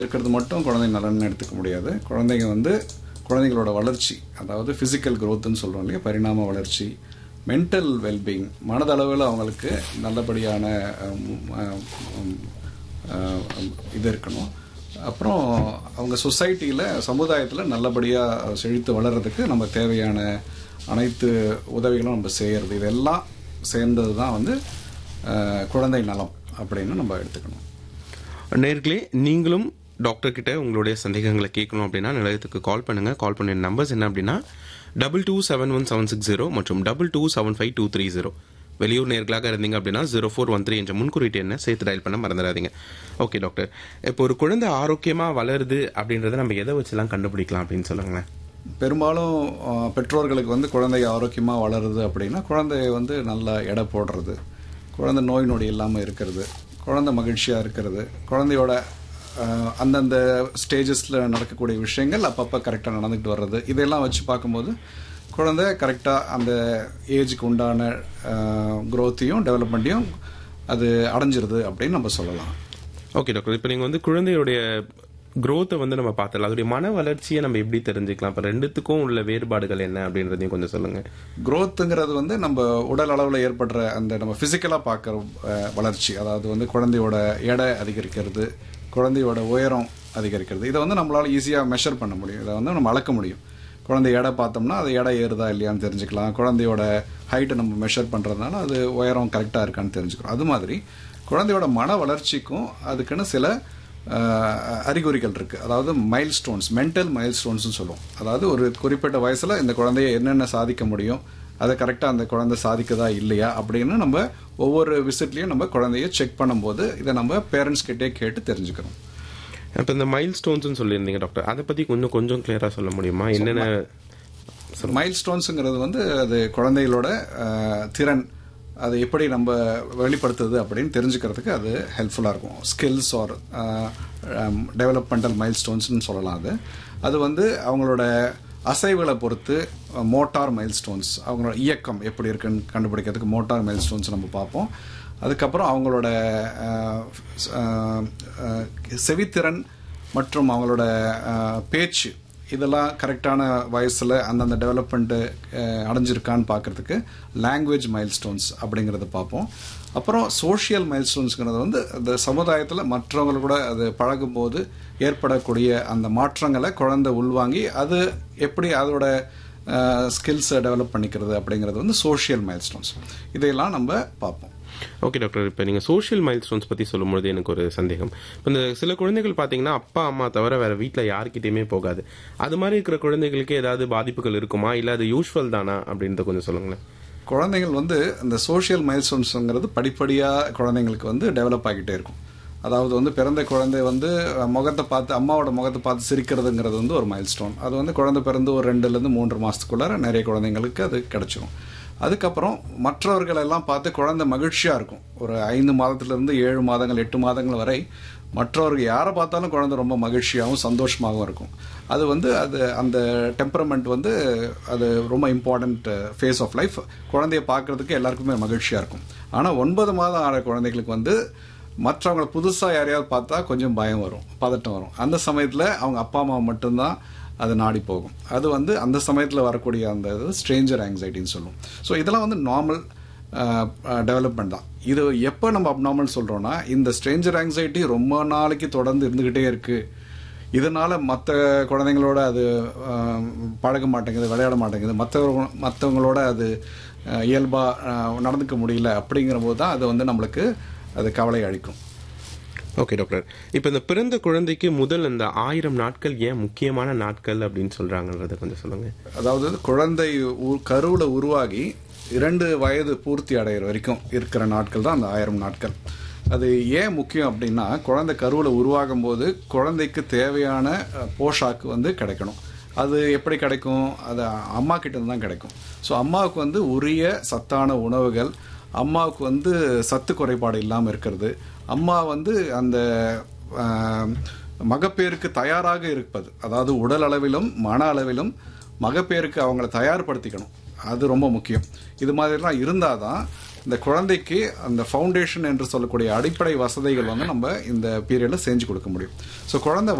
இருக்கிறது மட்டும் குழந்தை நலன் எடுத்துக்க முடியாது குழந்தைங்க வந்து குழந்தைங்களோட வளர்ச்சி அதாவது ஃபிசிக்கல் க்ரோத்துன்னு சொல்கிறோம் இல்லையா பரிணாம வளர்ச்சி மென்டல் வெல்பீயிங் மனதளவில் அவங்களுக்கு நல்லபடியான அம், அம், அம், அம், இது இருக்கணும் அப்புறம் அவங்க சொசைட்டியில் சமுதாயத்தில் நல்லபடியாக செழித்து வளர்கிறதுக்கு நம்ம தேவையான அனைத்து உதவிகளும் நம்ம செய்கிறது இதெல்லாம் சேர்ந்தது தான் வந்து அஹ், குழந்தை நலம் அப்படின்னு நம்ம எடுத்துக்கணும் நேர்களே நீங்களும் டாக்டர் கிட்ட உங்களுடைய சந்தேகங்களை கேட்கணும் அப்படின்னா நிலையத்துக்கு கால் பண்ணுங்க கால் பண்ண நம்பர்ஸ் என்ன அப்படின்னா double two seven one seven six zero மற்றும் double two seven five two three zero வெளியூர் நேர்களாக இருந்தீங்க அப்படின்னா ஜீரோ ஃபோர் ஒன் த்ரீ என்ற முன்குறிட்டு என்ன சேர்த்து டயல் பண்ண மறந்துடாதீங்க ஓகே டாக்டர் இப்போ ஒரு குழந்தை ஆரோக்கியமாக வளருது அப்படின்றத நம்ம எதை வச்சுலாம் கண்டுபிடிக்கலாம் அப்படின்னு சொல்லுங்களேன் பெரும்பாலும் அஹ், பெற்றோர்களுக்கு வந்து குழந்தை ஆரோக்கியமாக வளருது அப்படின்னா குழந்தைய வந்து நல்லா எடை போடுறது குழந்தை நோய் நொடி இல்லாமல் இருக்கிறது குழந்தை மகிழ்ச்சியாக இருக்கிறது குழந்தையோட அஹ், அந்தந்த ஸ்டேஜஸில் நடக்கக்கூடிய விஷயங்கள் அப்பப்போ கரெக்டாக நடந்துக்கிட்டு வர்றது இதெல்லாம் வச்சு பார்க்கும்போது குழந்தை கரெக்டாக அந்த ஏஜுக்கு உண்டான க்ரோத்தையும் டெவலப்மெண்ட்டையும் அது அடைஞ்சிருது அப்படின்னு நம்ம சொல்லலாம் ஓகே டாக்டர் இப்போ நீங்கள் வந்து குழந்தையுடைய growth-அ வந்து நம்ம பார்த்துடலாம் அதோடைய மன வளர்ச்சியை நம்ம எப்படி தெரிஞ்சுக்கலாம் இப்போ ரெண்டுத்துக்கும் உள்ள வேறுபாடுகள் என்ன அப்படின்றதையும் கொஞ்சம் சொல்லுங்கள் growthங்கிறது வந்து நம்ம உடல் அளவில் ஏற்படுற அந்த நம்ம ஃபிசிக்கலாக பார்க்குற அஹ், வளர்ச்சி அதாவது வந்து குழந்தையோட எடை அதிகரிக்கிறது குழந்தையோட உயரம் அதிகரிக்கிறது இதை வந்து நம்மளால் ஈஸியாக மெஷர் பண்ண முடியும் இதை வந்து நம்ம அளக்க முடியும் குழந்தை எடை பார்த்தோம்னா அது எடை ஏறுதா இல்லையான்னு தெரிஞ்சுக்கலாம் குழந்தையோட ஹைட்டை நம்ம மெஷர் பண்ணுறதுனால அது உயரம் கரெக்டாக இருக்கான்னு தெரிஞ்சுக்கிறோம் அது மாதிரி குழந்தையோட மன வளர்ச்சிக்கும் அதுக்குன்னு சில அஹ், அறிகுறிகள் இருக்கு அதாவது மைல் ஸ்டோன்ஸ் மென்டல் மைல் ஸ்டோன்ஸ்னு சொல்லுவோம் அதாவது ஒரு குறிப்பிட்ட வயசுல இந்த குழந்தைய என்னென்ன சாதிக்க முடியும் அதை கரெக்டாக அந்த குழந்தை சாதிக்குதா இல்லையா அப்படின்னு நம்ம ஒவ்வொரு விசிட்லையும் நம்ம குழந்தைய செக் பண்ணும்போது இதை நம்ம பேரண்ட்ஸ் கிட்டே கேட்டு தெரிஞ்சுக்கிறோம் இப்போ இந்த மைல் ஸ்டோன்ஸ்னு சொல்லியிருந்தீங்க டாக்டர் அதை பற்றி கொஞ்சம் கொஞ்சம் கிளியராக சொல்ல முடியுமா என்னென்ன மைல் ஸ்டோன்ஸுங்கிறது வந்து அது குழந்தைகளோட அஹ், திறன் அது எப்படி நம்ம வெளிப்படுத்துது அப்படின்னு தெரிஞ்சுக்கிறதுக்கு அது ஹெல்ப்ஃபுல்லாக இருக்கும் ஸ்கில்ஸ் ஆர் டெவலப்மெண்டல் மைல் ஸ்டோன்ஸ்னு சொல்லலாம் அது அது வந்து அவங்களோட அசைவுகளை பொறுத்து மோட்டார் மைல் ஸ்டோன்ஸ் அவங்களோட இயக்கம் எப்படி இருக்குன்னு கண்டுபிடிக்கிறதுக்கு மோட்டார் மைல் ஸ்டோன்ஸ் நம்ம பார்ப்போம் அதுக்கப்புறம் அவங்களோட அஹ், அஹ், அஹ், செவித்திறன் மற்றும் அவங்களோட அஹ், பேச்சு இதெல்லாம் கரெக்டான வயசில் அந்தந்த டெவலப்மெண்ட்டு அடைஞ்சிருக்கான்னு பார்க்கறதுக்கு லாங்குவேஜ் மைல்ஸ்டோன்ஸ் அப்படிங்கிறத பார்ப்போம் அப்புறம் சோஷியல் மைல்ஸ்டோன்ஸுங்கிறது வந்து அந்த சமுதாயத்தில் மற்றவங்க கூட அது பழகும்போது ஏற்படக்கூடிய அந்த மாற்றங்களை குழந்தை உள்வாங்கி அது எப்படி அதோட ஸ்கில்ஸை டெவலப் பண்ணிக்கிறது அப்படிங்கிறது வந்து சோஷியல் மைல்ஸ்டோன்ஸ் இதையெல்லாம் நம்ம பார்ப்போம் ஓகே டாக்டர் இப்போ நீங்கள் சோஷியல் மைல் ஸ்டோன்ஸ் பற்றி சொல்லும்போது எனக்கு ஒரு சந்தேகம் இப்போ இந்த சில குழந்தைகள் பார்த்தீங்கன்னா அப்பா அம்மா தவிர வேற வீட்டில் யாருக்கிட்டையுமே போகாது அது மாதிரி இருக்கிற குழந்தைகளுக்கு ஏதாவது பாதிப்புகள் இருக்குமா இல்லை அது யூஸ்வல் தானா அப்படின்றத கொஞ்சம் சொல்லுங்களேன் குழந்தைகள் வந்து இந்த சோஷியல் மைல்ஸ்டோன்ஸுங்கிறது படிப்படியாக குழந்தைங்களுக்கு வந்து டெவலப் ஆகிட்டே இருக்கும் அதாவது வந்து பிறந்த குழந்தை வந்து அஹ், முகத்தை பார்த்து அம்மாவோட முகத்தை பார்த்து சிரிக்கிறதுங்கிறது வந்து ஒரு மைல்ஸ்டோன் அது வந்து குழந்தை பிறந்து ஒரு ரெண்டுலேருந்து மூன்று மாதத்துக்குள்ளார நிறைய குழந்தைங்களுக்கு அது கிடைச்சிரும் அதுக்கப்புறம் மற்றவர்கள் எல்லாம் பார்த்து குழந்தை மகிழ்ச்சியாக இருக்கும் ஒரு ஐந்து மாதத்துலேருந்து ஏழு மாதங்கள் எட்டு மாதங்கள் வரை மற்றவர்கள் யாரை பார்த்தாலும் குழந்தை ரொம்ப மகிழ்ச்சியாகவும் சந்தோஷமாகவும் இருக்கும் அது வந்து அது அந்த டெம்பரமெண்ட் வந்து அது ரொம்ப இம்பார்ட்டண்ட் ஃபேஸ் ஆஃப் லைஃப் குழந்தைய பார்க்கறதுக்கு எல்லாருக்குமே மகிழ்ச்சியாக இருக்கும் ஆனால் ஒன்பது மாதம் ஆன குழந்தைகளுக்கு வந்து மற்றவங்களை புதுசாக யாரையாவது பார்த்தா கொஞ்சம் பயம் வரும் பதட்டம் வரும் அந்த சமயத்தில் அவங்க அப்பா அம்மா மட்டும்தான் அது நாடி போகும் அது வந்து அந்த சமயத்தில் வரக்கூடிய அந்த இது ஸ்ட்ரேஞ்சர் ஆங்ஸைட்டின்னு சொல்லுவோம் ஸோ இதெல்லாம் வந்து நார்மல் டெவலப்மெண்ட் தான் இது எப்போ நம்ம அப்நார்மல் சொல்கிறோன்னா இந்த ஸ்ட்ரேஞ்சர் ஆங்ஸைட்டி ரொம்ப நாளைக்கு தொடர்ந்து இருந்துக்கிட்டே இருக்குது இதனால மற்ற குழந்தைங்களோட அது அஹ், பழக மாட்டேங்குது விளையாட மாட்டேங்குது மற்றவங்க மற்றவங்களோட அது அஹ், இயல்பா அஹ், நடந்துக்க முடியல அப்படிங்கிற போது தான் அது வந்து நம்மளுக்கு அது கவலை அளிக்கும் ஓகே டாக்டர் இப்போ இந்த பிறந்த குழந்தைக்கு முதல் இந்த ஆயிரம் நாட்கள் ஏன் முக்கியமான நாட்கள் அப்படின்னு சொல்றாங்கன்றத கொஞ்சம் சொல்லுங்க அதாவது குழந்தை உ- கருவுல உருவாகி இரண்டு வயது பூர்த்தி அடைகிற வரைக்கும் இருக்கிற நாட்கள் தான் அந்த ஆயிரம் நாட்கள் அது ஏன் முக்கியம் அப்படின்னா குழந்தை கருவில் உருவாகும் போது குழந்தைக்கு தேவையான அஹ், போஷாக்கு வந்து கிடைக்கணும் அது எப்படி கிடைக்கும் அது அம்மா கிட்ட இருந்து தான் கிடைக்கும் ஸோ அம்மாவுக்கு வந்து உரிய சத்தான உணவுகள் அம்மாவுக்கு வந்து சத்து குறைபாடு இல்லாமல் இருக்கிறது அம்மா வந்து அந்த ஆஹ், மகப்பேருக்கு தயாராக இருப்பது அதாவது உடல் அளவிலும் மன அளவிலும் மகப்பேருக்கு அவங்கள தயார்படுத்திக்கணும் அது ரொம்ப முக்கியம் இது மாதிரிலாம் இருந்தால் தான் இந்த குழந்தைக்கு அந்த ஃபவுண்டேஷன் என்று சொல்லக்கூடிய அடிப்படை வசதிகள் வந்து நம்ம இந்த பீரியட்ல செஞ்சு கொடுக்க முடியும் ஸோ குழந்தை